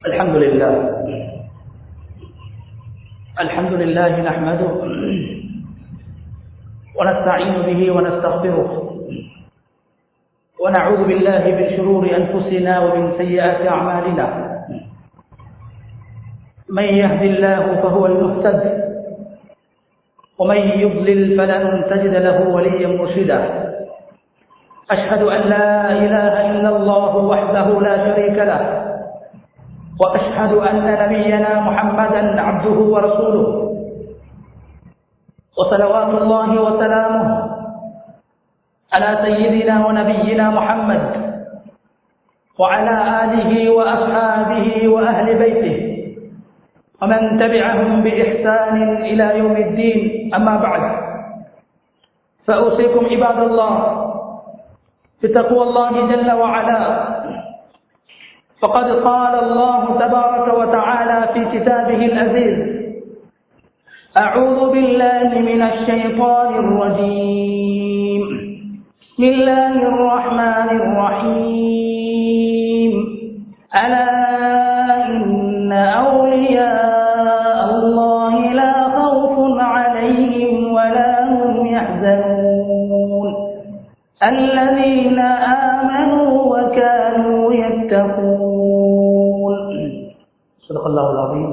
الحمد لله الحمد لله نحمده ونستعين به ونستغفره ونعوذ بالله من شرور أنفسنا ومن سيئات أعمالنا من يهد الله فهو المهتد ومن يضلل فلن تجد له وليا مرشدا أشهد أن لا إله إلا الله وحده لا شريك له وأشهد أن نبينا محمدا عبده ورسوله وصلوات الله وسلامه على سيدنا ونبينا محمد وعلى آله وأصحابه وأهل بيته ومن تبعهم بإحسان إلى يوم الدين أما بعد فأوصيكم عباد الله بتقوى الله جل وعلا فقد قال الله تبارك وتعالى في كتابه العزيز أعوذ بالله من الشيطان الرجيم بسم الله الرحمن الرحيم ألا إن أولياء الله لا خوف عليهم ولا هم يحزنون الذين آمنوا وكانوا يتقون صدق الله العظيم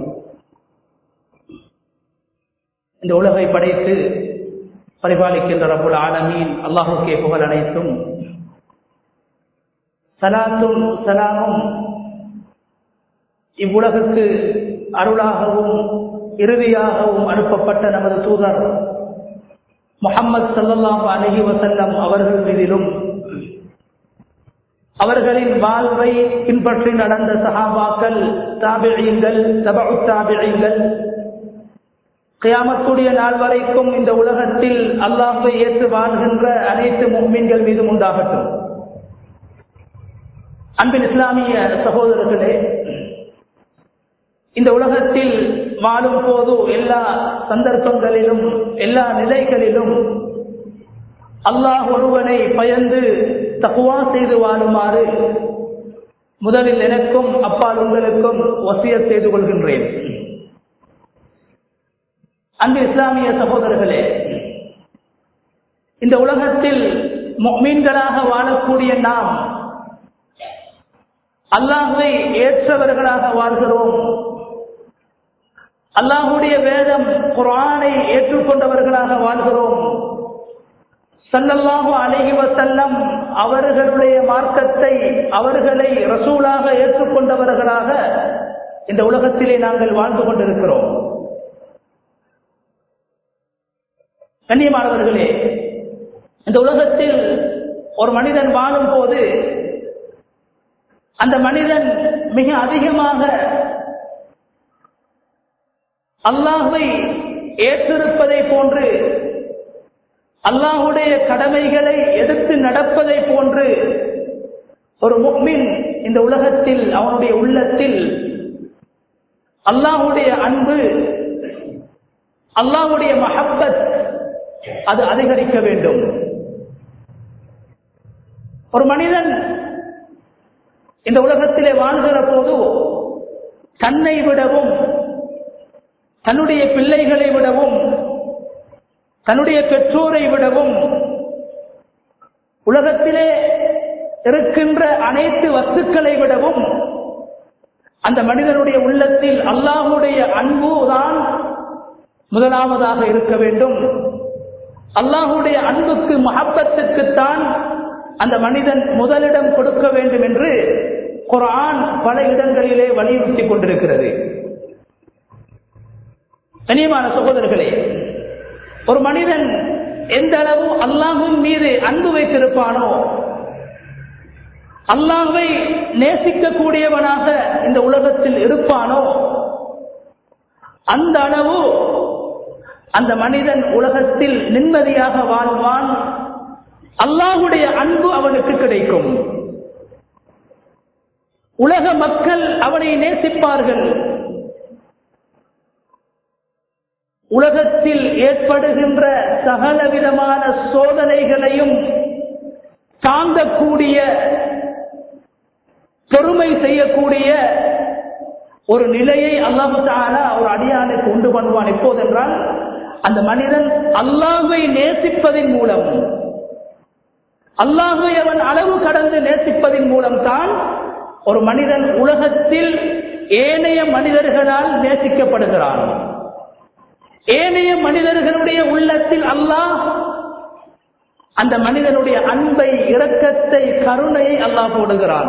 இந்த உலகை படைத்து பரிபாலிக்கின்ற ரபுல் ஆலமீன் அல்லாஹுக்கே புகழ் அனைத்தும் சலாத்தும் சலாமும் இவ்வுலகுக்கு அருளாகவும் இறுதியாகவும் அனுப்பப்பட்ட நமது தூதர் முகம்மது சல்லாஹ் அலஹி வசல்லம் அவர்கள் மீதிலும் அவர்களின் வாழ்வை பின்பற்றி நடந்த சஹாபாக்கள் தாபிழியங்கள் தபு தாபிழியங்கள் கியாமத்துடைய நாள் வரைக்கும் இந்த உலகத்தில் அல்லாஹை ஏற்று வாழ்கின்ற அனைத்து மும்மின்கள் மீதும் உண்டாகட்டும் அன்பின் இஸ்லாமிய சகோதரர்களே இந்த உலகத்தில் வாழும் போது எல்லா சந்தர்ப்பங்களிலும் எல்லா நிலைகளிலும் அல்லாஹ் ஒருவனை பயந்து தக்குவா செய்து வாழுமாறு முதலில் எனக்கும் அப்பால் உங்களுக்கும் வசிய செய்து கொள்கின்றேன் அன்பு இஸ்லாமிய சகோதரர்களே இந்த உலகத்தில் மீன்களாக வாழக்கூடிய நாம் அல்லாஹுவை ஏற்றவர்களாக வாழ்கிறோம் அல்லாஹுடைய வேதம் குரானை ஏற்றுக்கொண்டவர்களாக வாழ்கிறோம் சல்லல்லாஹு அழகி வசல்லம் அவர்களுடைய மார்க்கத்தை அவர்களை ரசூலாக ஏற்றுக்கொண்டவர்களாக இந்த உலகத்திலே நாங்கள் வாழ்ந்து கொண்டிருக்கிறோம் கண்ணியமானவர்களே இந்த உலகத்தில் ஒரு மனிதன் வாழும் போது அந்த மனிதன் மிக அதிகமாக அல்லாஹை ஏற்றிருப்பதை போன்று அல்லாஹுடைய கடமைகளை எடுத்து நடப்பதை போன்று ஒரு முக்மின் இந்த உலகத்தில் அவனுடைய உள்ளத்தில் அல்லாஹுடைய அன்பு அல்லாஹுடைய மஹப்பத் அது அதிகரிக்க வேண்டும் ஒரு மனிதன் இந்த உலகத்திலே வாழ்கிற போது தன்னை விடவும் தன்னுடைய பிள்ளைகளை விடவும் தன்னுடைய பெற்றோரை விடவும் உலகத்திலே இருக்கின்ற அனைத்து வஸ்துக்களை விடவும் அந்த மனிதனுடைய உள்ளத்தில் அல்லாஹுடைய அன்பு தான் முதலாவதாக இருக்க வேண்டும் அல்லாஹுடைய அன்புக்கு மகப்பத்துக்குத்தான் அந்த மனிதன் முதலிடம் கொடுக்க வேண்டும் என்று குரான் பல இடங்களிலே வலியுறுத்தி கொண்டிருக்கிறது கனியமான சகோதரர்களே ஒரு மனிதன் எந்த அளவு அல்லாஹுவின் மீது அன்பு வைத்திருப்பானோ அல்லாஹை நேசிக்கக்கூடியவனாக இந்த உலகத்தில் இருப்பானோ அந்த அளவு அந்த மனிதன் உலகத்தில் நிம்மதியாக வாழ்வான் அல்லாஹுடைய அன்பு அவனுக்கு கிடைக்கும் உலக மக்கள் அவனை நேசிப்பார்கள் உலகத்தில் ஏற்படுகின்ற சகல விதமான சோதனைகளையும் தாங்கக்கூடிய பொறுமை செய்யக்கூடிய ஒரு நிலையை அல்லாஹு தாலா ஒரு அடியானுக்கு உண்டு பண்ணுவான் எப்போதென்றால் அந்த மனிதன் அல்லாஹை நேசிப்பதின் மூலம் அல்லாஹை அவன் அளவு கடந்து நேசிப்பதின் மூலம் தான் ஒரு மனிதன் உலகத்தில் ஏனைய மனிதர்களால் நேசிக்கப்படுகிறான் ஏனைய மனிதர்களுடைய உள்ளத்தில் அல்லாஹ் அந்த மனிதனுடைய அன்பை இரக்கத்தை கருணையை அல்லாஹ் போடுகிறான்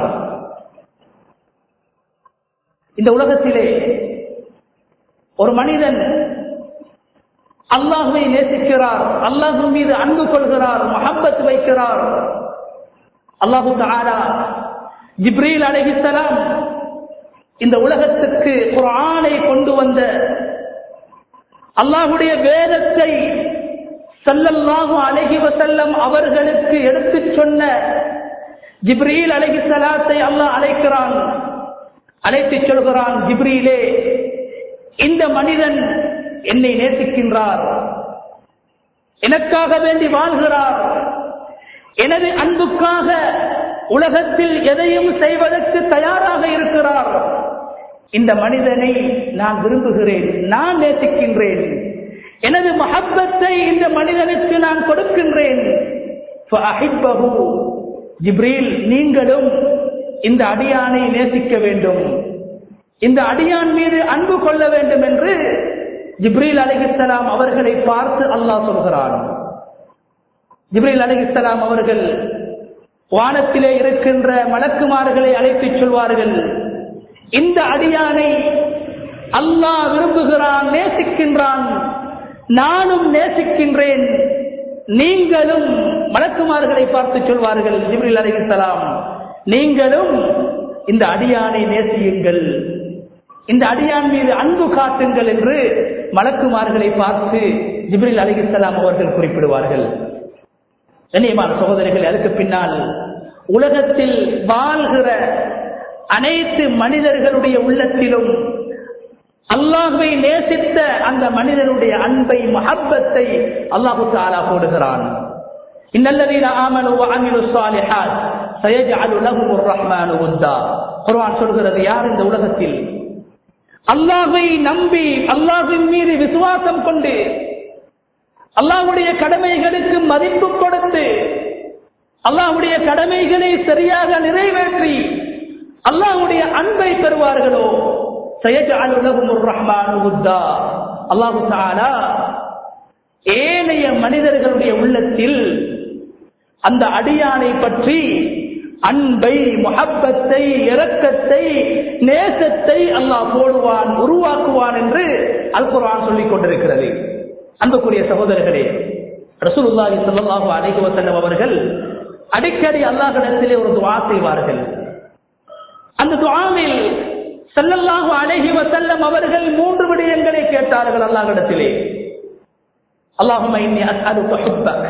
இந்த உலகத்திலே ஒரு மனிதன் அல்லாஹுவை நேசிக்கிறார் அல்லாஹு மீது அன்பு கொள்கிறார் மஹப்பத் வைக்கிறார் அல்லாஹு தாரா ஜிப்ரீல் அலைஹிஸ்ஸலாம் இந்த உலகத்துக்கு ஒரு ஆணை கொண்டு வந்த அல்லாஹுடைய வேதத்தை சல்லல்லாஹு அலைஹி வசல்லம் அவர்களுக்கு எடுத்துச் சொன்ன ஜிப்ரீல் அலைஹி சலாத்தை அல்லாஹ் அழைக்கிறான் அழைத்து சொல்கிறான் ஜிப்ரீலே இந்த மனிதன் என்னை நேசிக்கின்றார் எனக்காக வேண்டி வாழ்கிறார் எனது அன்புக்காக உலகத்தில் எதையும் செய்வதற்கு தயாராக இருக்கிறார் இந்த மனிதனை நான் விரும்புகிறேன் நான் நேசிக்கின்றேன் எனது மஹப்பத்தை இந்த மனிதனுக்கு நான் கொடுக்கின்றேன் ஜிப்ரீல் நீங்களும் இந்த அடியானை நேசிக்க வேண்டும் இந்த அடியான் மீது அன்பு கொள்ள வேண்டும் என்று ஜிப்ரீல் அலிஹிஸ்லாம் அவர்களை பார்த்து அல்லாஹ் சொல்கிறான் ஜிப்ரீல் அலிஹிஸ்லாம் அவர்கள் வானத்திலே இருக்கின்ற மலக்குமார்களை அழைத்து சொல்வார்கள் இந்த அடியானை அல்லாஹ் விரும்புகிறான் நேசிக்கின்றான் நானும் நேசிக்கின்றேன் நீங்களும் மலக்குமார்களை பார்த்து சொல்வார்கள் ஜிப்ரில் அலிஹலாம் நீங்களும் இந்த அடியானை நேசியுங்கள் இந்த அடியான் மீது அன்பு காட்டுங்கள் என்று மலக்குமார்களை பார்த்து ஜிப்ரில் அலிஹலாம் அவர்கள் குறிப்பிடுவார்கள் கண்ணியமான சகோதரிகள் அதுக்கு பின்னால் உலகத்தில் வாழ்கிற அனைத்து மனிதர்களுடைய உள்ளத்திலும் அல்லாஹை நேசித்த அந்த மனிதனுடைய அன்பை மஹப்பத்தை அல்லாஹு தாலா போடுகிறான் இன்னல்லதீன ஆமனு வஅமிலு ஸாலிஹாத் சயஜஅலு லஹுமுர் ரஹ்மானு வத்தா குர்ஆன் சொல்கிறது யார் இந்த உலகத்தில் அல்லாஹை நம்பி அல்லாஹ்வின் மீது விசுவாசம் கொண்டு அல்லாஹ்வுடைய கடமைகளுக்கு மதிப்பு கொடுத்து அல்லாஹ்வுடைய கடமைகளை சரியாக நிறைவேற்றி அல்லாஹ்வுடைய அன்பை பெறுவார்களோ சயஜஅலு லஹுமுர் ரஹ்மானு வத்தா அல்லாஹ் தஆலா ஏனைய மனிதர்களுடைய உள்ளத்தில் அந்த அடியானை பற்றி அன்பை முகப்பத்தை இரக்கத்தை நேசத்தை அல்லாஹ் போடுவான் உருவாக்குவான் என்று அல் குர்ஆன் சொல்லிக் கொண்டிருக்கிறது அன்புக்குரிய சகோதரர்களே ரசூலுல்லாஹி ஸல்லல்லாஹு அலைஹி வஸல்லம் அவர்கள் அடிக்கடி அல்லாஹ்விடத்திலே ஒரு துஆ செய்வார்கள் அந்த துஆவில் ஸல்லல்லாஹு அலைஹி வஸல்லம் அவர்கள் மூன்று விடயங்களை கேட்டார்கள் அல்லாஹ்விடத்திலே அல்லாஹும்ம இன்னி அஸ்அலுக ஹுப்பக்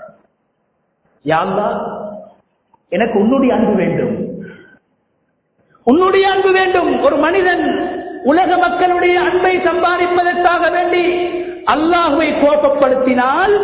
யா அல்லாஹ் எனக்கு உன்னுடைய அன்பு வேண்டும் உன்னுடைய அன்பு வேண்டும் ஒரு மனிதன் உலக மக்களுடைய அன்பை சம்பாதிப்பதற்காக வேண்டி அல்லாஹுவை கோபப்படுத்தினால்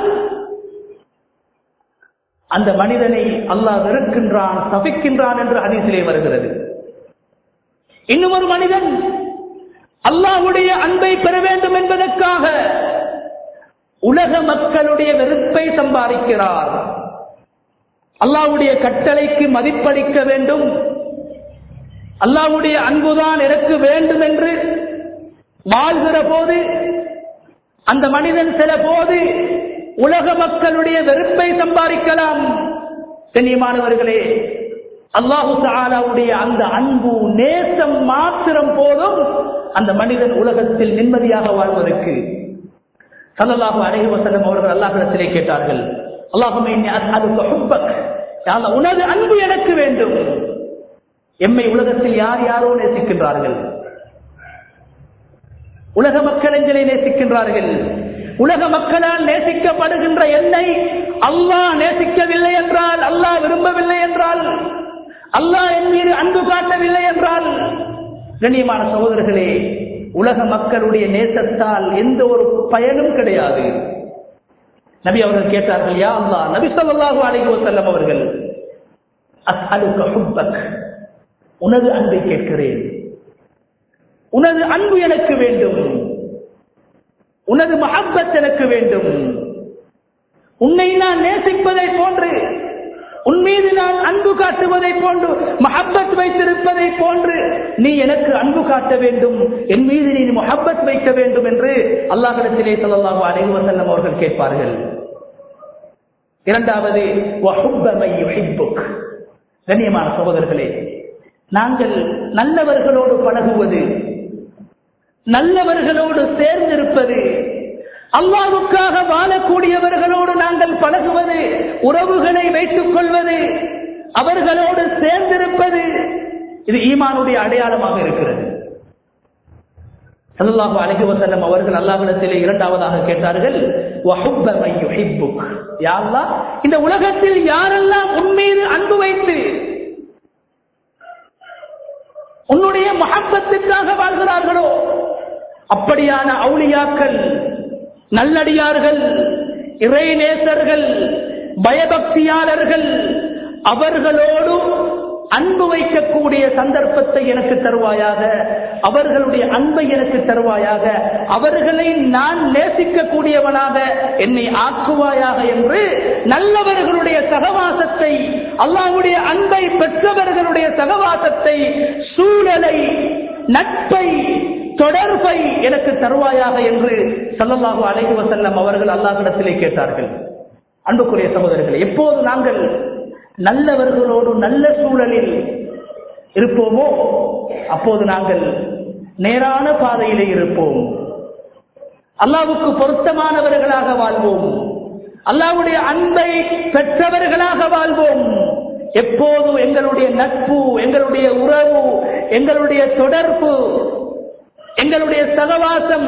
அந்த மனிதனை அல்லாஹ் வெறுக்கின்றான் சபிக்கின்றான் என்று அதிசிலே வருகிறது இன்னும் ஒரு மனிதன் அல்லாஹுடைய அன்பை பெற வேண்டும் என்பதற்காக உலக மக்களுடைய வெறுப்பை சம்பாதிக்கிறார் அல்லாவுடைய கட்டளைக்கு மதிப்பளிக்க வேண்டும் அல்லாவுடைய அன்புதான் எனக்கு வேண்டும் என்று வாழ்கிற போது அந்த மனிதன் சில போது உலக மக்களுடைய வெறுப்பை சம்பாதிக்கலாம் கண்ணியமானவர்களே அல்லாஹு தாலாவுடைய அந்த அன்பு நேசம் மாத்திரம் போதும் அந்த மனிதன் உலகத்தில் நிம்மதியாக வாழ்வதற்கு சல்லல்லாஹு அலைஹி வஸல்லம் அவர்கள் அல்லாஹ்விடத்திலே கேட்டார்கள் அல்லாஹுமே அதுக்கு ஹுப்பக் உனது அன்பு எனக்கு வேண்டும் எம்மை உலகத்தில் யார் யாரோ நேசிக்கின்றார்கள் உலக மக்கள் எங்களை நேசிக்கின்றார்கள் உலக மக்களால் நேசிக்கப்படுகின்ற என்னை அல்லாஹ் நேசிக்கவில்லை என்றால் அல்லாஹ் விரும்பவில்லை என்றால் அல்லாஹ் என் மீது அன்பு காட்டவில்லை என்றால் கண்ணியமான சகோதரர்களே உலக மக்களுடைய நேசத்தால் எந்த ஒரு பயனும் கிடையாது நபி அவர்கள் கேட்டார்கள் யா அல்லா நபி சொல்லாஹு அலைஹி வஸல்லம் அவர்கள் அஸ்அலுக ஹுப்பக் உனது அன்பை கேட்கிறேன் உனது அன்பு எனக்கு வேண்டும் உனது மஹப்பத் எனக்கு வேண்டும் உன்னை நான் நேசிப்பதை போன்று உன் மீது நான் அன்பு காட்டுவதை போன்று மஹப்பத் வைத்திருப்பதை போன்று நீ எனக்கு அன்பு காட்ட வேண்டும் என் மீது நீ மஹப்பத் வைக்க வேண்டும் என்று அல்லாஹிடத்திலே சொல்லலாக அலைஹி வஸல்லம் அவர்கள் கேட்பார்கள் இரண்டாவது வஹுப்பமை யுஹிப்புக் கண்ணியமான சகோதரர்களே நாங்கள் நல்லவர்களோடு பழகுவது நல்லவர்களோடு சேர்ந்திருப்பது அல்லாவுக்காக வாழக்கூடியவர்களோடு நாங்கள் பழகுவது உறவுகளை வைத்துக் கொள்வது அவர்களோடு சேர்ந்திருப்பது இது ஈமானுடைய அடையாளமாக இருக்கிறது சல்லாஹு அலஹி வசல்லம் அவர்கள் அல்லாஹிடத்திலே இரண்டாவதாக கேட்டார்கள் இந்த உலகத்தில் யாரெல்லாம் உன்மீது அன்பு வைத்து உன்னுடைய மகப்பத்துக்காக வாழ்கிறார்களோ அப்படியான அவுளியாக்கள் நல்லடியார்கள் இறைநேசர்கள் பயபக்தியாளர்கள் அவர்களோடு அன்பு வைக்கக்கூடிய சந்தர்ப்பத்தை எனக்கு தருவாயாக அவர்களுடைய அன்பை எனக்கு தருவாயாக அவர்களை நான் நேசிக்கக்கூடியவனாக என்னை ஆக்குவாயாக என்று நல்லவர்களுடைய சகவாசத்தை அல்லாவுடைய அன்பை பெற்றவர்களுடைய சகவாசத்தை சூழலை நட்பை தொடர்பை எனக்கு தருவாயாக என்று சல்லல்லாஹு அலைஹி வசல்லம் அவர்கள் அல்லாஹிடத்திலே கேட்டார்கள் அன்புக்குரிய சகோதரர்கள் எப்போது நாங்கள் நல்லவர்களோடு நல்ல சூழலில் இருப்போமோ அப்போது நாங்கள் நேரான பாதையிலே இருப்போம் அல்லாவுக்கு பொருத்தமானவர்களாக வாழ்வோம் அல்லாவுடைய அன்பை பெற்றவர்களாக வாழ்வோம் எப்போதும் எங்களுடைய நட்பு எங்களுடைய உறவு எங்களுடைய தொடர்பு எங்களுடைய சகவாசம்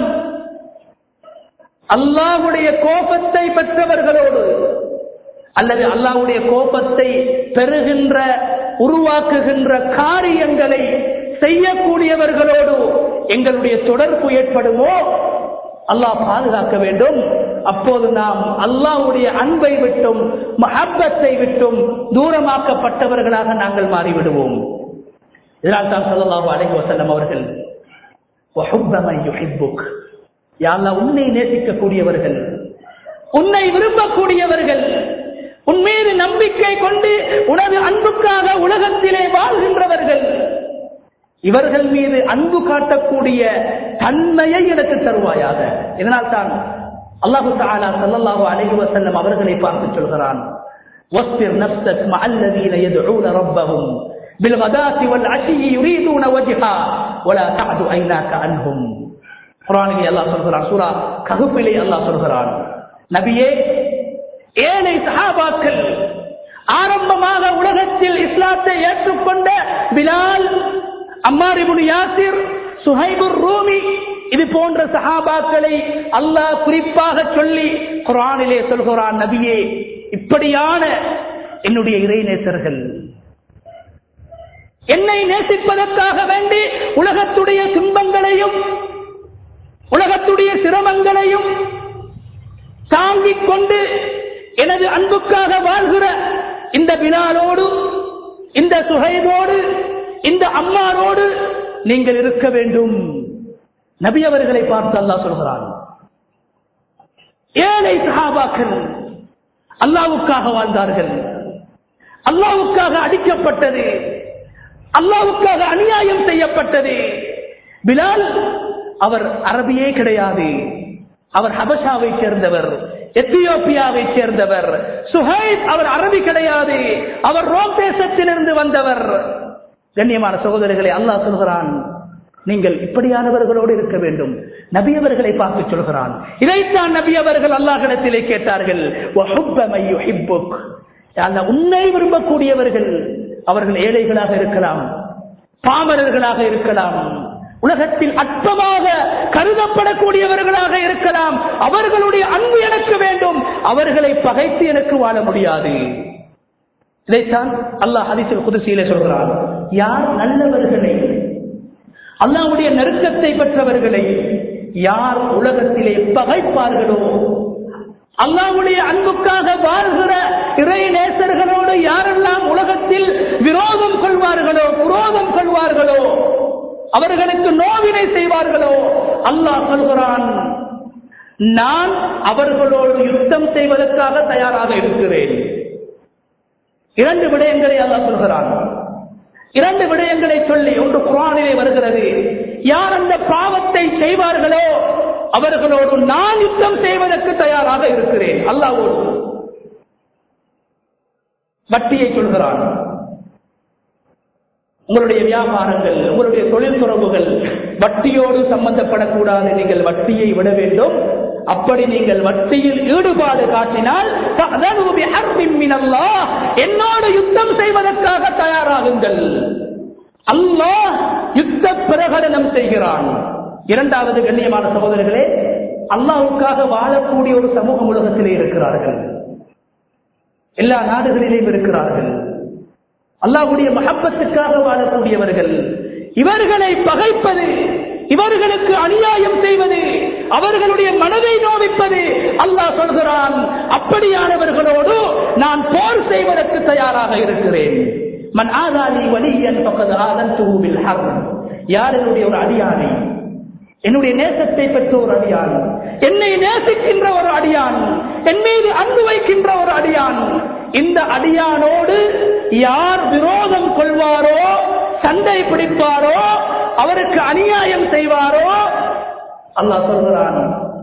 அல்லாவுடைய கோபத்தை பெற்றவர்களோடு அல்லது அல்லாவுடைய கோபத்தை பெறுகின்ற உருவாக்குகின்ற காரியங்களை செய்யக்கூடியவர்களோடு எங்களுடைய தொடர்பு ஏற்படுமோ அல்லாஹ் பாதுகாக்க வேண்டும் அப்போது நாம் அல்லாவுடைய அன்பை விட்டும் மஹப்பத்தை விட்டும் தூரமாக்கப்பட்டவர்களாக நாங்கள் மாறிவிடுவோம் இதனால் தான் சொல்லலாஹு அலைஹி வசல்லம் அவர்கள் உன்னை நேசிக்கக்கூடியவர்கள் உன்னை விரும்பக்கூடியவர்கள் உன் மீது நம்பிக்கை கொண்டு உனது அன்புக்காக உலகத்திலே வாழ்கின்றவர்கள் இவர்கள் மீது அன்பு காட்டக்கூடிய தன்மையை எனக்கு தருவாயாக இதனால் தான் அல்லாஹு தாலா சல்லல்லாஹு அலைஹி வஸல்லம் அவர்களை பார்த்து சொல்கிறான் واصبر نفسك مع الذين يدعون ربهم بالغداة والعشي يريدون وجهه ولا تعد عيناك عنهم குரானிலே அல்லாஹ் சொல்கிறான் சூரா ககுப்பிலே அல்லாஹ் சொல்கிறான் நபியே ஏழை சஹாபாக்கள் ஆரம்பமாக உலகத்தில் இஸ்லாத்தை ஏற்றுக்கொண்ட Bilal Ammar ibn Yasir Suhaib ar Rumi இது போன்ற சஹாபாக்களை அல்லாஹ் குறிப்பாக சொல்லி குரானிலே சொல்கிறான் நபியே இப்படியான என்னுடைய இறைநேசர்கள் என்னை நேசிப்பதற்காக வேண்டி உலகத்துடைய துன்பங்களையும் உலகத்துடைய சிரமங்களையும் தாங்கிக் கொண்டு எனது அன்புக்காக வாழ்கிற இந்த பிலாலோடு இந்த சுகைதோடு இந்த அம்மாரோடு நீங்கள் இருக்க வேண்டும் நபி அவர்களை பார்த்து அல்லாஹ் சொல்கிறான் ஏழை சஹாபாக்கள் அல்லாவுக்காக வாழ்ந்தார்கள் அல்லாவுக்காக அடிக்கப்பட்டது அல்லாவுக்காக அநியாயம் செய்யப்பட்டது பிலால் அவர் அரபியே கிடையாது அவர் ஹபஷாவை சேர்ந்தவர் எத்தியோப்பியாவை சேர்ந்தவர் சுஹைப் அவர் அரபி கிடையாது அவர் ரோம் தேசத்திலிருந்து வந்தவர் கண்ணியமான சகோதரர்களை அல்லாஹ் சொல்கிறான் நீங்கள் இப்படியானவர்களோடு இருக்க வேண்டும் நபியவர்களை பார்த்து சொல்கிறான் இதைத்தான் நபியவர்கள் அல்லாஹிடத்திலே கேட்டார்கள் உன்னை விரும்பக்கூடியவர்கள் அவர்கள் ஏழைகளாக இருக்கலாம் பாமரர்களாக இருக்கலாம் உலகத்தில் அற்பமாக கருதப்படக்கூடியவர்களாக இருக்கலாம் அவர்களுடைய அன்பு எனக்கு வேண்டும் அவர்களை பகைத்து எனக்கு வாழ முடியாது இதைத்தான் அல்லாஹ் ஹரிசல் குதிசையில சொல்கிறான் யார் நல்லவர்களை அல்லாவுடைய நெருக்கத்தை பெற்றவர்களை யார் உலகத்திலே பகைப்பார்களோ அல்லாவுடைய அன்புக்காக வாழ்கிற இறை நேசர்களோடு யாரெல்லாம் உலகத்தில் விரோதம் கொள்வார்களோ புரோதம் கொள்வார்களோ அவர்களுக்கு நோவினை செய்வார்களோ அல்லாஹ் சொல்கிறான் நான் அவர்களோடு யுத்தம் செய்வதற்காக தயாராக இருக்கிறேன் இரண்டு விடயங்களை அல்லாஹ் சொல்கிறான் இரண்டு விடயங்களை சொல்லி ஒன்று குரானிலே வருகிறது யார் அந்த பாவத்தை செய்வார்களோ அவர்களோடு நான் யுத்தம் செய்வதற்கு தயாராக இருக்கிறேன் அல்லாவோடு வட்டியை சொல்கிறான் உங்களுடைய வியாபாரங்கள் உங்களுடைய தொழில் தொடர்புகள் வட்டியோடு சம்பந்தப்படக்கூடாது நீங்கள் வட்டியை விட வேண்டும் அப்படி நீங்கள் வட்டியில் ஈடுபாடு காட்டினால் என்னோடு யுத்தம் செய்வதற்காக தயாராகுங்கள் அல்லாஹ் யுத்த பிரகடனம் செய்கிறான் இரண்டாவது கண்ணியமான சகோதரர்களே அல்லாவுக்காக வாழக்கூடிய ஒரு சமூகம் உலகத்திலே இருக்கிறார்கள் எல்லா நாடுகளிலேயும் இருக்கிறார்கள் அல்லாஹுடைய மகப்பத்துக்காக வாழக்கூடியவர்கள் இவர்களை பகைப்பது இவர்களுக்கு அநியாயம் செய்வது அவர்களுடைய மனதை நோவிப்பது அல்லாஹ் சொல்கிறான் அப்படியானவர்களோடு நான் போர் செய்வதற்கு தயாராக இருக்கிறேன் மன் ஆதாலி வலியன் பக்கத்து ஆதன் தூவில் யார் என்னுடைய ஒரு அடியானை என்னுடைய நேசத்தை பெற்ற ஒரு அடியான் என்னை நேசிக்கின்ற ஒரு அடியான் என் மீது அன்பு வைக்கின்ற ஒரு அடியான் இந்த அடியானோடு யார் விரோதம் கொள்வாரோ சண்டை பிடிப்பாரோ அவருக்கு அநியாயம் செய்வாரோ அல்லாஹ் சொல்கிறான்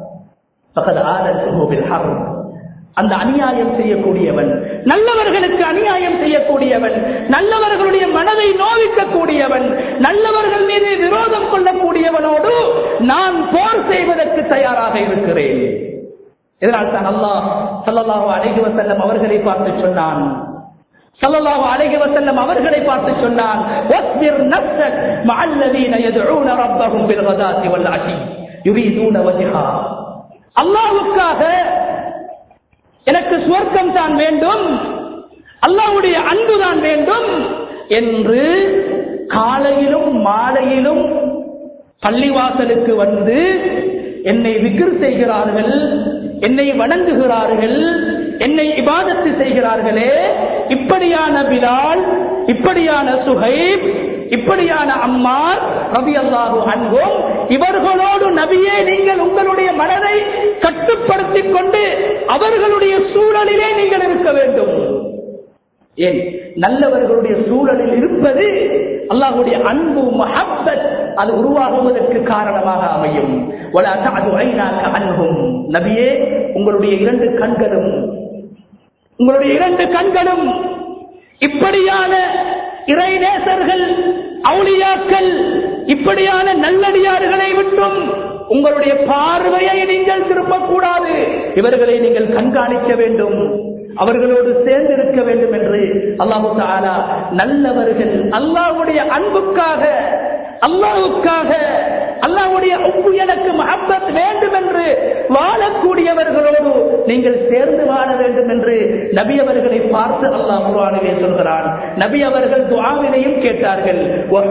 அந்த அநியாயம் செய்யக்கூடியவன் நல்லவர்களுக்கு அநியாயம் செய்யக்கூடியவன் நல்லவர்களுடைய மனதை நோவிக்கக்கூடியவன் நல்லவர்கள் மீது விரோதம் கொள்ளக்கூடியவனோடு நான் போர் செய்வதற்கு தயாராக இருக்கிறேன் இதனால் தான் அல்லாஹ் சல்லல்லாஹு அலைஹி வஸல்லம் அவர்களை பார்த்து சொன்னான் சல்லல்லாஹு அலைஹி வஸல்லம் அவர்களை பார்த்து சொன்னான் வஸ்பிர் நஃப்ஸக் மஅல்லதீன யதுஊன ரப்பஹும் பில் கதாத்தி வல் அஷி யுரீதுன வஜ்ஹா அல்லாஹ்வுக்காக எனக்கு சுவர்க்கம் தான் வேண்டும் அல்லாஹ்வுடைய அன்பு தான் வேண்டும் என்று காலையிலும் மாலையிலும் பள்ளிவாசலுக்கு வந்து என்னை விக்கிர் செய்கிறார்கள் என்னை வணங்குகிறார்கள் என்னை இபாதத்து செய்கிறார்களே இப்படியான பிலால் இப்படியான சுஹைப் இப்படியான அம்மார் ரவி அல்லாஹு அன்பும் இவர்களோடு நபியே நீங்கள் உங்களுடைய மனதை கட்டுப்படுத்திக் கொண்டு அவர்களுடைய சூழலிலே நீங்கள் இருக்க வேண்டும் ஏன் நல்லவர்களுடைய சூழலில் இருப்பது அல்லாஹுடைய அன்பு மஹப்பத் அது உருவாகுவதற்கு காரணமாக அமையும் அன்பும் நபியே உங்களுடைய இரண்டு கண்களும் உங்களுடைய இரண்டு கண்களும் இப்படியான இறைநேசர்கள் அவுளியாக்கள் இப்படியான நல்லடியார்களை விட்டும் உங்களுடைய பார்வையை நீங்கள் திருப்பக்கூடாது இவர்களை நீங்கள் கண்காணிக்க வேண்டும் அவர்களோடு சேர்ந்து இருக்க வேண்டும் என்று அல்லாஹு தாலா நல்லவர்கள் அல்லாஹுடைய அன்புக்காக அல்லாவுக்காக அல்லாவுடைய ஒப்பு எனக்கு மஹப்பத் வேண்டும் என்று வாழக்கூடியவர்களோடு நீங்கள் சேர்ந்து வாழ வேண்டும் என்று நபி அவர்களை பார்த்து அல்லாஹ் குரானிலே சொல்கிறான் நபி அவர்கள் துவாவினையும் கேட்டார்கள்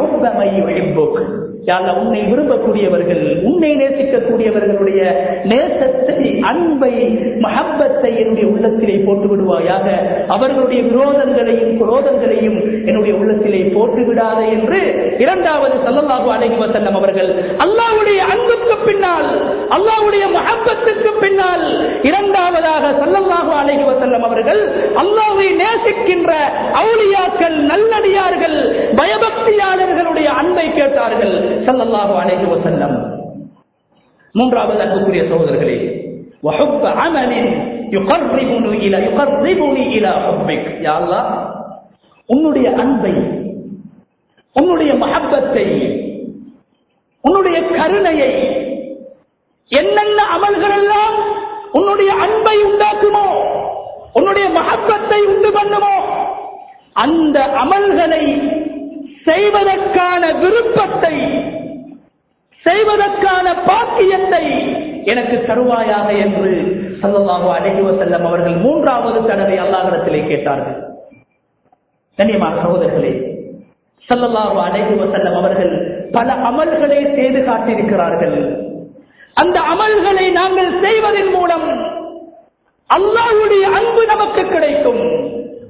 உன்னை விரும்பக்கூடியவர்கள் உன்னை நேசிக்கக்கூடியவர்களுடைய நேசத்தை அன்பை மஹப்பத்தை என்னுடைய உள்ளத்திலே போட்டு விடுவாயாக அவர்களுடைய விரோதங்களையும் குரோதங்களையும் என்னுடைய உள்ளத்திலே போட்டு விடாத என்று இரண்டாவது சல்லல்லாஹு அலைஹி வஸல்லம் அவர்கள் அல்லாஹ்வுடைய அன்புக்கு பின்னால் அல்லாஹ்வுடைய மஹப்பத்துக்கு பின்னால் இரண்டாவதாக சல்லல்லாஹு அலைஹி வஸல்லம் அவர்கள் அல்லாஹ்வை நேசிக்கின்ற அவுலியாக்கள் நல்லடியார்கள் பயபக்தியாளர்களுடைய அன்பை கேட்டார்கள் சல்லல்லாஹு அலைஹி வஸல்லம் மூன்றாவது அன்புக்குரிய சகோதரர்களே وحب عمل يقربني الى يقربني الى حبك يا الله உன்னுடைய அன்பை உன்னுடைய மஹப்பத்தை உன்னுடைய கருணையை என்னென்ன அமல்கள் எல்லாம் உன்னுடைய அன்பை உண்டாக்குமோ உன்னுடைய மகப்பத்தை உண்டு பண்ணுமோ அந்த அமல்களை செய்வதற்கான விருப்பத்தை செய்வதற்கான பாக்கியத்தை எனக்கு தருவாயாக என்று சல்லல்லாஹு அலைஹி வஸல்லம் அவர்கள் மூன்றாவது தடவை அல்லாஹிடத்திலே கேட்டார்கள் கண்ணியமான சகோதரர்களே சல்லல்லாஹு அலைஹி வஸல்லம் அவர்கள் பல அமல்களை செய்து காட்டியிருக்கிறார்கள் அந்த அமல்களை நாங்கள் செய்வதன் மூலம் அல்லாஹ்வுடைய அன்பு நமக்கு கிடைக்கும்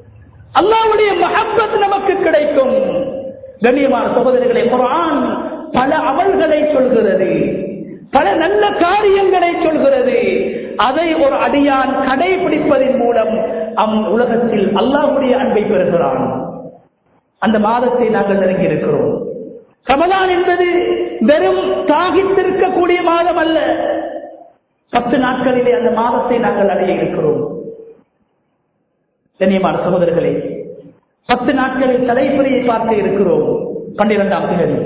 அல்லாஹ்வுடைய மஹப்பத் நமக்கு கிடைக்கும் கண்ணியமான சகோதரர்களை குர்ஆன் பல அமல்களை சொல்கிறது பல நல்ல காரியங்களை சொல்கிறது அதை ஒரு அடியான் கடைபிடிப்பதன் மூலம் அவன் உலகத்தில் அல்லாஹுடைய அன்பை பெறுகிறான் அந்த மாதத்தை நாங்கள் நெருங்கி இருக்கிறோம் ரமதான் என்பது வெறும் தாகித்திருக்கக்கூடிய மாதம் அல்ல பத்து நாட்களிலே அந்த மாதத்தை நாங்கள் அடைய இருக்கிறோம் கண்ணியமான சகோதரர்களே பத்து நாட்களில் தலைப்புறையை பார்க்க இருக்கிறோம் பன்னிரெண்டாம் தேதி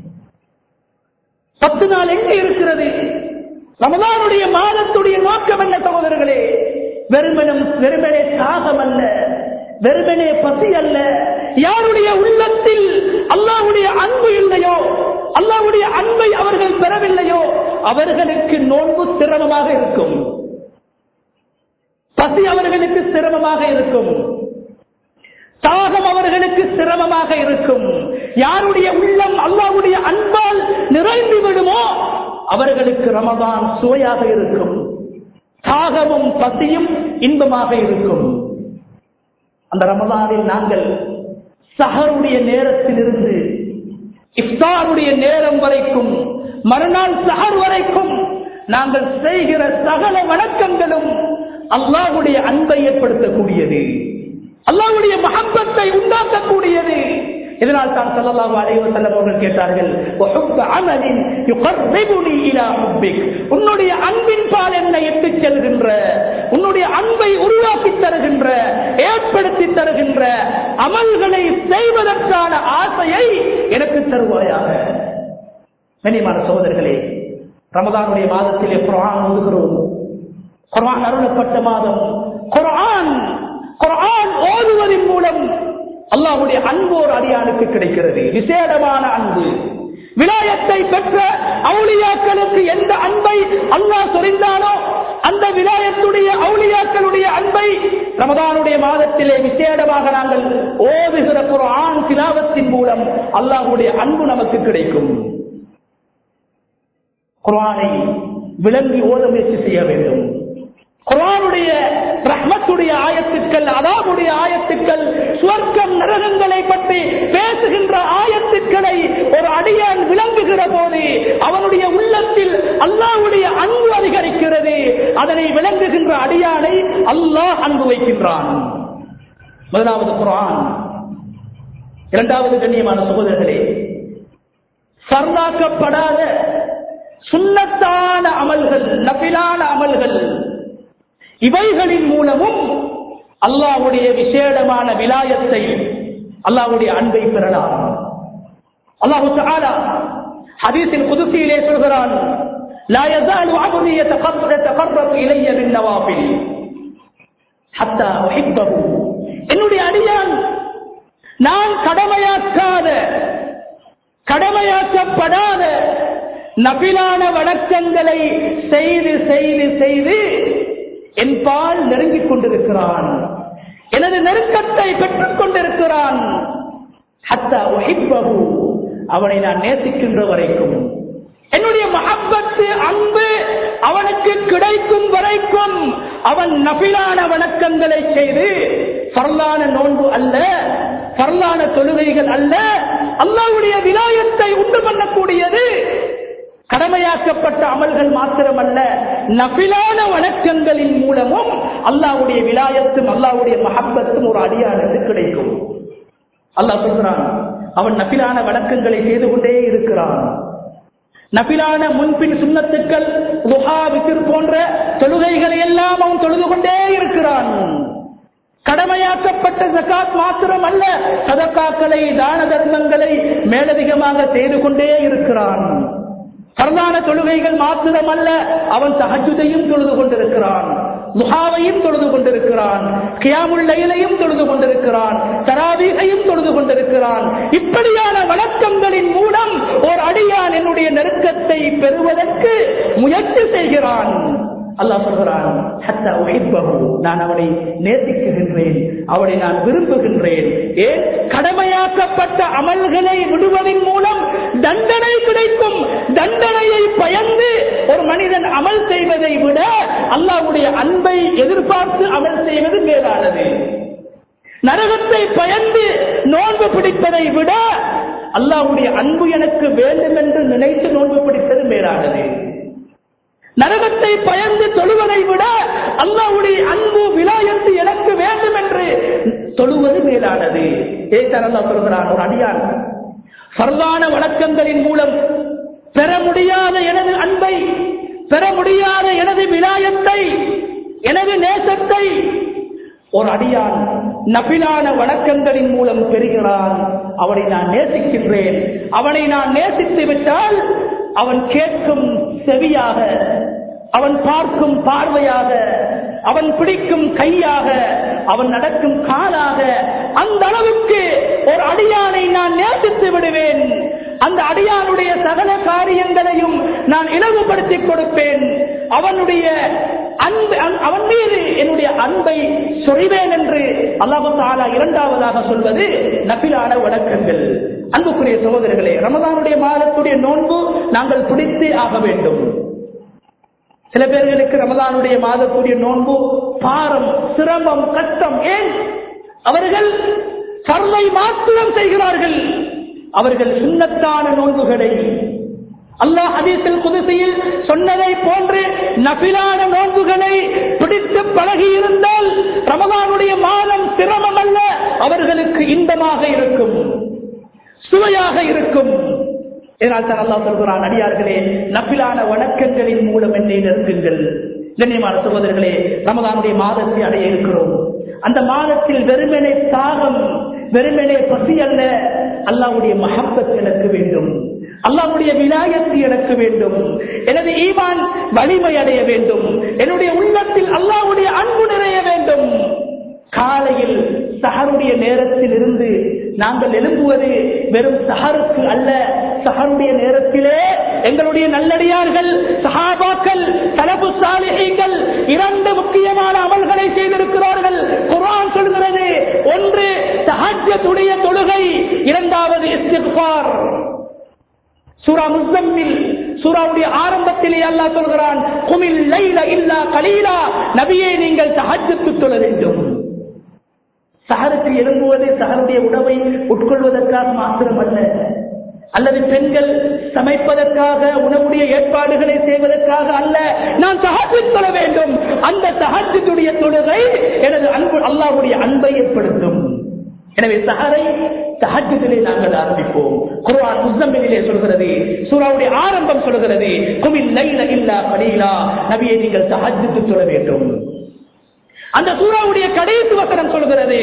பத்து நாள் எங்க இருக்கிறது ரமதானுடைய மாதத்துடைய நோக்கம் என்ன சகோதரர்களே வெறுமனும் வெறுமனே தாகம் அல்ல வெறுமனே பசி அல்ல யாருடைய உள்ளத்தில் அல்லாவுடைய அன்பு இல்லையோ அல்லாவுடைய அன்பை அவர்கள் பெறவில்லையோ அவர்களுக்கு நோன்பு சிரமமாக இருக்கும் பசி அவர்களுக்கு சிரமமாக இருக்கும் தாகம் அவர்களுக்கு சிரமமாக இருக்கும் யாருடைய உள்ளம் அல்லாவுடைய அன்பால் நிறைந்து விடுமோ அவர்களுக்கு ரமதான் சுவையாக இருக்கும் தாகமும் பசியும் இன்பமாக இருக்கும் அந்த ரமதானில் நாங்கள் சஹருடைய நேரத்திலிருந்து இஃப்தாருடைய நேரம் வரைக்கும் மறுநாள் சஹர் வரைக்கும் நாங்கள் செய்கிற சகல வணக்கங்களும் அல்லாஹுடைய அன்பை ஏற்படுத்தக்கூடியது அல்லாஹுடைய மகப்பத்தை உண்டாக்கக்கூடியது இதனால் தான் சல்லல்லாஹு அலைஹி வஸல்லம் அவர்கள் கேட்டார்கள் வஹுப்ப அமலின் யுகர்ரிபுனி இலா ஹுப்பிக் உன்னுடைய அன்பின் பால் என்னை இட்டு செல்கின்ற உன்னுடைய அன்பை உருவாக்கி தருகின்ற ஏற்படுத்தி தருகின்ற அமல்களை செய்வதற்கான ஆசையை எனக்கு தருவாயாக கனிமான சகோதரர்களே ரமதானுடைய மாதத்திலே குரான் ஓதுகிறோம் குரான் அருளப்பட்ட மாதம் குரான் குரான் ஓதுவதன் மூலம் அல்லாஹுடைய அன்போர் அடியானுக்கு கிடைக்கிறது விசேடமான அன்பு விலாயத்தை பெற்ற அவுளியாக்களுக்கு எந்த அன்பை அல்லாஹ் சொரிந்தானோ அந்த விலாயத்துடைய அவுளியாக்களுடைய அன்பை ரமதானுடைய மாதத்திலே விசேடமாக நாங்கள் ஓதுகிற குரான் திலாவத்தின் மூலம் அல்லாஹுடைய அன்பு நமக்கு கிடைக்கும் குரானை விளங்கி ஓத முயற்சி செய்ய வேண்டும் குரானுடைய ரஹ்மத்துடைய ஆயத்துக்கள் அதாவுடைய ஆயத்துக்கள் சுவர்க்கம் நரகங்களை பற்றி பேசுகின்ற ஆயத்துக்களை ஒரு அடியான் விளங்குகிற போது அவனுடைய உள்ளத்தில் அல்லாஹ்வுடைய அன்பு அதிகரிக்கிறது அதனை விளங்குகின்ற அடியானை அல்லாஹ் அன்பு வைக்கின்றான் முதலாவது குரான் இரண்டாவது கண்ணியமான சகோதரர்களே சர்தாக்கப்படாத சுண்ணத்தான அமல்கள் நபிலான அமல்கள் இவைகளின் மூலமும் அல்லாஹ்வுடைய விசேடமான விலாயத்தை அல்லாஹ்வுடைய அன்பை பெறலாம் அல்லாஹு தஆலா ஹதீஸில் குதுசியிலே சொல்கிறான் لا يزال عبدي يتقرب يتقرب الي بالنوافل حتى احبه என்னுடைய அடியான் நான் கடமையாக்காத கடமையாக்கப்படாத நபிலான வணக்கங்களை செய்து செய்து செய்து என் பால் நெருங்கிக் கொண்டிருக்கிறான் எனது நெருக்கத்தை பெற்றுக் கொண்டிருக்கிறான் ஹத்தா உஹிப்பஹு அவனை நான் நேசிக்கின்ற வரைக்கும் என்னுடைய மகப்பத்து அன்பு அவனுக்கு கிடைக்கும் வரைக்கும் அவன் நபிலான வணக்கங்களை செய்து பரலான நோன்பு அல்ல பரலான தொழுகைகள் அல்ல அல்லாவுடைய விலாயத்தை உண்டு பண்ணக்கூடியது கடமையாக்கப்பட்ட அமல்கள் மாத்திரமல்ல நபிலான வணக்கங்களின் மூலமும் அல்லாவுடைய விலாயத்தும் அல்லாவுடைய மகப்பத்தும் ஒரு அடியானுக்கு கிடைக்கும் அல்லாஹ் சொல்கிறான் அவன் நபிலான வணக்கங்களை செய்து கொண்டே இருக்கிறான் நபிலான முன்பின் சுண்ணத்துக்கள் லுஹா விசிர் போன்ற தொழுகைகளை எல்லாம் அவன் தொழுது கொண்டே இருக்கிறான் கடமையாக்கப்பட்ட ஜகாத் மாத்திரம் அல்ல சதக்காக்களை தான தர்மங்களை மேலதிகமாக செய்து கொண்டே இருக்கிறான் பிரதான தொழுகைகள் மாத்திரம் அல்ல அவன் தகஜுதையும் தொழுது கொண்டிருக்கிறான் முகாவையும் தொழுது கொண்டிருக்கிறான் கியாமுல்லையிலையும் தொழுது கொண்டிருக்கிறான் தராவீகையும் தொழுது கொண்டிருக்கிறான் இப்படியான வணக்கங்களின் மூலம் ஒரு அடியான் என்னுடைய நெருக்கத்தை பெறுவதற்கு முயற்சி செய்கிறான் அல்லாஹ் சொல்கிறான் ஹத்தா உஹிப்பஹு நான் அவனை நேசிக்குகின்றேன் அவனை நான் விரும்புகின்றேன் ஏன் கடமையாக்கப்பட்ட அமல்களை விடுவதன் மூலம் தண்டனை கிடைக்கும் தண்டனையை பயந்து ஒரு மனிதன் அமல் செய்வதை விட அல்லாஹ்வுடைய அன்பை எதிர்பார்த்து அமல் செய்வது மேலானது நரகத்தை பயந்து நோன்பு பிடிப்பதை விட அல்லாஹ்வுடைய அன்பு எனக்கு வேண்டும் என்று நினைத்து நோன்பு பிடித்தது மேலானது நரகத்தை பயந்து தொழுவதை விட அல்லாஹ்வுடைய அன்பு விலாயத்து எனக்கு வேண்டும் என்று தொழுவது மேலானது ஏன் அல்லாஹ் சொல்கிறான் ஒரு அடியான் பரவான வணக்கங்களின் மூலம் பெற முடியாத எனது அன்பை பெற முடியாத எனது விலாயத்தை எனது நேசத்தை ஒரு அடியான் நபிலான வணக்கங்களின் மூலம் பெறுகிறான் அவனை நான் நேசிக்கின்றேன் அவனை நான் நேசித்து விட்டால் அவன் கேட்கும் செவியாக அவன் பார்க்கும் பார்வையாக அவன் பிடிக்கும் கையாக அவன் நடக்கும் காலாக அந்த அளவுக்கு ஒரு அடியானை நான் நேசித்து விடுவேன் அந்த அடியானுடைய சகல காரியங்களையும் நான் இலவுபடுத்திக் கொடுப்பேன் அவனுடைய அன்பு அவன் மீது என்னுடைய அன்பை சொறிவேன் என்று அல்லாஹு தாலா இரண்டாவதாக சொல்வது நபிலான வணக்கங்கள் அன்புக்குரிய சகோதரர்களே ரமதானுடைய மாதத்துடைய நோன்பு நாங்கள் பிடித்தே ஆக வேண்டும் சில பேர்களுக்கு ரமதானுடைய மாதத்துடைய நோன்பு பாரம் சிரமம் கஷ்டம் ஏன் அவர்கள் சர்வை மாத்திரம் செய்கிறார்கள் அவர்கள் சுண்ணத்தான நோன்புகளை அல்லாஹ் ஹதீஸில் குதிசையில் சொன்னதை போன்று நபிலான நோன்புகளை பிடித்து பழகி இருந்தால் ரமதானுடைய மாதம் சிரமம் அல்ல அவர்களுக்கு இன்பமாக இருக்கும் சுவையாக இருக்கும் இதனால் தான் அல்லாஹ் சொல்கிறான் அடியார்களே நபிலான வணக்கங்களின் மூலம் என்னை நிறுத்துங்கள் கண்ணியமான சகோதரர்களே ரமதானுடைய மாதத்தை அடைய இருக்கிறோம் அந்த மாதத்தில் வெறுமனே தாகம் வெறுமனே பசி அல்ல அல்லாவுடைய மகப்பத் எனக்கு வேண்டும் அல்லாவுடைய விநாயகத்து எனக்கு வேண்டும் எனது ஈமான் வலிமை அடைய வேண்டும் என்னுடைய உள்ளத்தில் அல்லாவுடைய அன்பு நிறைய வேண்டும் காலையில் சஹருடைய நேரத்தில் இருந்து நாங்கள் எழும்புவது வெறும் சஹருக்கு அல்ல சஹருடைய நேரத்திலே எங்களுடைய நல்லடியார்கள் சஹாபாக்கள் தலபு சாலிகள் இரண்டு முக்கியமான அமல்களை செய்திருக்கிறார்கள் குரான் சொல்கிறது ஒன்று தஹஜத்துடைய தொழுகை இரண்டாவது இஸ்திஃபார் சூரா முஸ்லமில் சூராவுடைய ஆரம்பத்திலே அல்லாஹ் சொல்கிறான் குமில் லைல இல்லா கலீலா நபியே நீங்கள் தஹஜ்ஜத்து தொழ வேண்டும் சஹருக்கு எழும்புவது சஹருடைய உணவை உட்கொள்வதற்காக மாத்திரமல்ல அல்லது பெண்கள் சமைப்பதற்காக உணவுடைய ஏற்பாடுகளை செய்வதற்காக அல்ல நான் தஹஜ்ஜத் தொழ வேண்டும் அந்த தஹஜ்ஜத்துடைய தொழுகை எனது அன்பு அல்லாஹ்வுடைய அன்பை ஏற்படுத்தும் எனவே சஹரை தஹஜ்ஜத்திலே நாங்கள் ஆரம்பிப்போம் குர்ஆன் முஸ்லிமிலே சொல்கிறது சூராவுடைய ஆரம்பம் சொல்கிறது குமில் லைல இல்லா கலீலா நபியை நீங்கள் தஹஜ்ஜத்து தொழ வேண்டும் அந்த சூறாவுடைய கடைசி வசனம் சொல்கிறது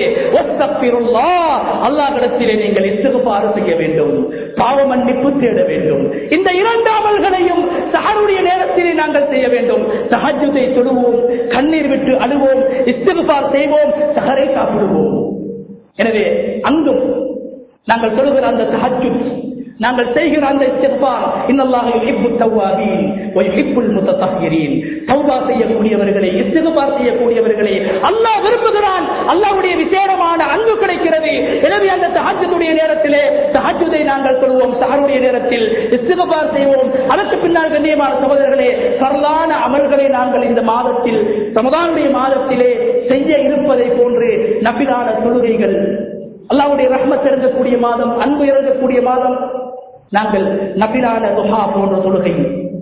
அல்லாஹிடத்திலே நீங்கள் இஸ்திகுபாறு செய்ய வேண்டும் பாவ மன்னிப்பு தேட வேண்டும் இந்த இரண்டு அமல்களையும் சஹருடைய நேரத்திலே நாங்கள் செய்ய வேண்டும் சஹஜத்தை தொடுவோம் கண்ணீர் விட்டு அழுவோம் இஸ்திகுபார் செய்வோம் சஹரை சாப்பிடுவோம் எனவே அங்கும் நாங்கள் சொல்லுகிற அந்த தஹஜுத் நாங்கள் செய்கிற அந்த இஸ்திக்பார் இன்னல்லாஹ் யுஹிப்பு தவ்வாபீன் வ யுஹிப்புல் முத்தத்தஹிரீன் தௌபா செய்யக்கூடியவர்களை இஸ்திக்பார் செய்யக்கூடியவர்களை அல்லாஹ் விரும்புகிறான் அல்லாஹ்வுடைய விசேடமான அன்பு கிடைக்கிறது எனவே அந்த தஹஜ்ஜுடைய நேரத்திலே தஹஜ்ஜுதை நாங்கள் சொல்வோம் சஹருடைய நேரத்தில் இஸ்திக்பார் செய்வோம் அதற்கு பின்னால் கண்ணியமான சகோதரர்களே சரளான அமல்களை நாங்கள் இந்த மாதத்தில் ரமதானுடைய மாதத்திலே செய்ய இருப்பதை போன்று நபிலான தொழுகைகள் அல்லாவுடைய ரஹ்மத் இறங்கக்கூடிய மாதம் அன்பு இறங்கக்கூடிய மாதம் நாங்கள் நபிலான துஹா போன்ற தொழுகை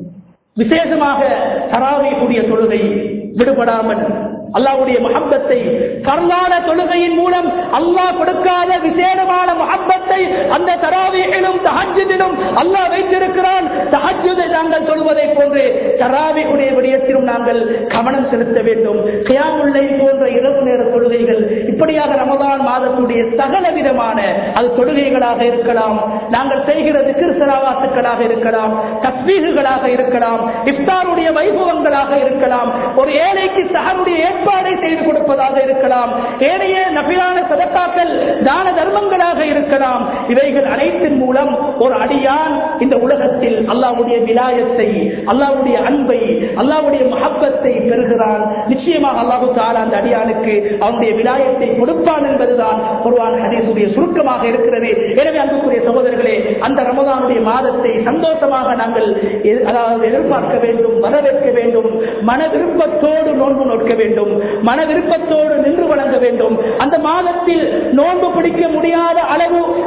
விசேஷமாக தராவிக்கூடிய தொழுகை விடுபடாமல் அல்லாவுடைய மஹப்பத்தை கர்வான தொழுகையின் மூலம் அல்லாஹ் கொடுக்காத விசேடமான மஹப்பத்தை அந்த தராவியிலும் தஹஜிலும் அல்லாஹ் வைத்திருக்கிறான் தஹஜுதை நாங்கள் சொல்வதை போன்று தராவியுடைய விடயத்திலும் நாங்கள் கவனம் செலுத்த வேண்டும் கியாமுல்லை போன்ற இரவு நேர தொழுகைகள் இப்படியாக ரமதான் மாதத்துடைய சகல விதமான அது தொழுகைகளாக இருக்கலாம் நாங்கள் செய்கிறது கிருசலாவாத்துக்களாக இருக்கலாம் தஸ்மீகுகளாக இருக்கலாம் இஃப்தாருடைய வைபவங்களாக இருக்கலாம் ஒரு ஏழைக்கு சகருடைய ஏற்பாடை செய்து கொடுப்பதாக இருக்கலாம் ஏனைய நபிலான சதக்காக்கள் தான தர்மங்களாக இருக்கலாம் இவைகள் அனைத்தின் மூலம் ஒரு அடியான் இந்த உலகத்தில் அல்லாவுடைய விலாயத்தை அல்லாவுடைய அன்பை அல்லாவுடைய மகப்பத்தை பெறுகிறான் நிச்சயமாக அல்லாஹு தாலா அந்த அடியானுக்கு அவனுடைய விலாயத்தை கொடுப்பான் என்பதுதான் குர்ஆன் ஹதீஸுடைய சுருக்கமாக இருக்கிறது எனவே அன்புக்குரிய சகோதரர்களே அந்த ரமதானுடைய மாதத்தை சந்தோஷமாக நாங்கள் எ- அதாவது எதிர்பார்க்க வேண்டும் வரவேற்க வேண்டும் மன விருப்பத்தோடு நோன்பு நோக்க வேண்டும் மன விருப்பத்தோடு நின்று வணங்க வேண்டும் அந்த மாதத்தில் நோன்பு பிடிக்க முடியாத அளவு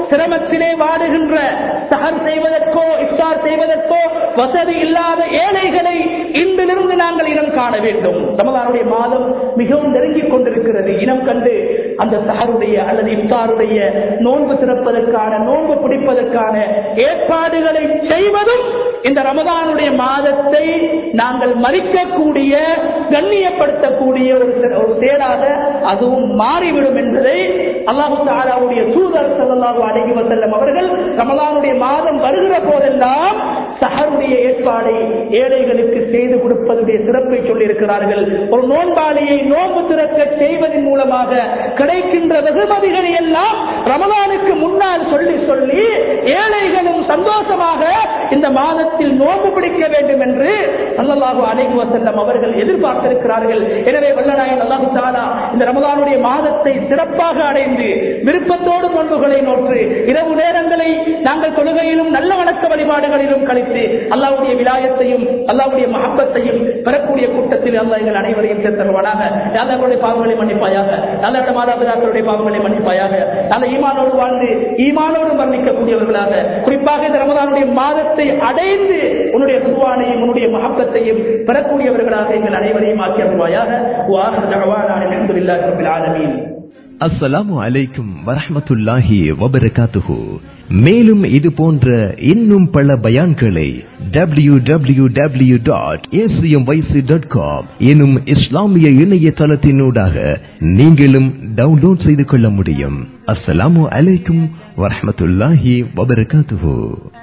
சிரமத்திலே வாடுகின்ற சஹர் செய்வதற்கோ இஃப்தார் செய்வதற்கோ வசதி இல்லாத ஏழைகளை இன்றிலிருந்து நாங்கள் இனம் காண வேண்டும் ரமதானுடைய மாதம் மிகவும் நெருங்கிக் கொண்டிருக்கிறது இனம் கண்டு அந்த சஹருடைய அல்லது இஃப்தாருடைய நோன்பு திறப்பதற்கான நோன்பு பிடிப்பதற்கான ஏற்பாடுகளை செய்வதும் இந்த ரமதானுடைய மாதத்தை நாங்கள் மதிக்கக்கூடிய கண்ணியப்படுத்தக்கூடிய ஒரு செ- ஒரு செயலாக அதுவும் மாறிவிடும் என்பதை அல்லாஹு தாலாவுடைய தூதர் ஸல்லல்லாஹு அலைஹி வஸல்லம் அவர்கள் ரமலானுடைய மாதம் வருகிற போதெல்லாம் சஹருடைய ஏற்பாடை ஏழைகளுக்கு செய்து கொடுப்பதுடைய சிறப்பை சொல்லியிருக்கிறார்கள் ஒரு நோன்பாளியை நோன்பு திறக்க செய்வதன் மூலமாக கிடைக்கின்ற வெகுமதிகளை எல்லாம் ரமலானுக்கு முன்னால் சொல்லி சொல்லி ஏழைகளும் சந்தோஷமாக இந்த மாதத்தில் நோன்பு பிடிக்க வேண்டும் என்று ஸல்லல்லாஹு அலைஹி வஸல்லம் அவர்கள் எதிர்பார்த்திருக்கிறார்கள் எனவே வல்லநாயன் அல்லாஹு தாலா இந்த ரமலானுடைய மாதத்தை சிறப்பாக அடைந்து விருப்பத்தோடு நோன்புகளை நோற்று இரவு நேரங்களை நாங்கள் தொழுகையிலும் நல்ல வணக்க வழிபாடுகளிலும் கழித்து அல்லாஹ்வுடைய விலாயத்தையும் அல்லாஹ்வுடைய மஹப்பத்தையும் பெறக்கூடிய கூட்டத்தில் அல்லாஹ் எங்கள் அனைவரையும் சேர்த்தருவானாக யாதவருடைய பாவங்களை மன்னிப்பாயாக யாதவருடைய மாதாபிதாக்களுடைய பாவங்களை மன்னிப்பாயாக நல்ல ஈமானோடு வாழ்ந்து ஈமானோடு மரணிக்கக்கூடியவர்களாக குறிப்பாக இந்த ரமதானுடைய மாதத்தை அடைந்து உன்னுடைய குருவானையும் உன்னுடைய மஹப்பத்தையும் பெறக்கூடியவர்களாக எங்கள் அனைவரையும் ஆக்கி அருள்வாயாக வாஹர் தகவான அல்ஹம்துலில்லாஹி ரப்பில் ஆலமீன் அஸ்ஸலாமு அலைக்கும் வரஹ்மத்துல்லாஹி வபரகாத்துஹு மேலும் இது போன்ற இன்னும் பல பயான்களை W W W dot dot com எனும் இஸ்லாமிய இணையதளத்தினூடாக நீங்களும் டவுன்லோட் செய்து கொள்ள முடியும் அஸ்ஸலாமு அலைக்கும் வரஹ்மத்துல்லாஹி வபரகாத்துஹு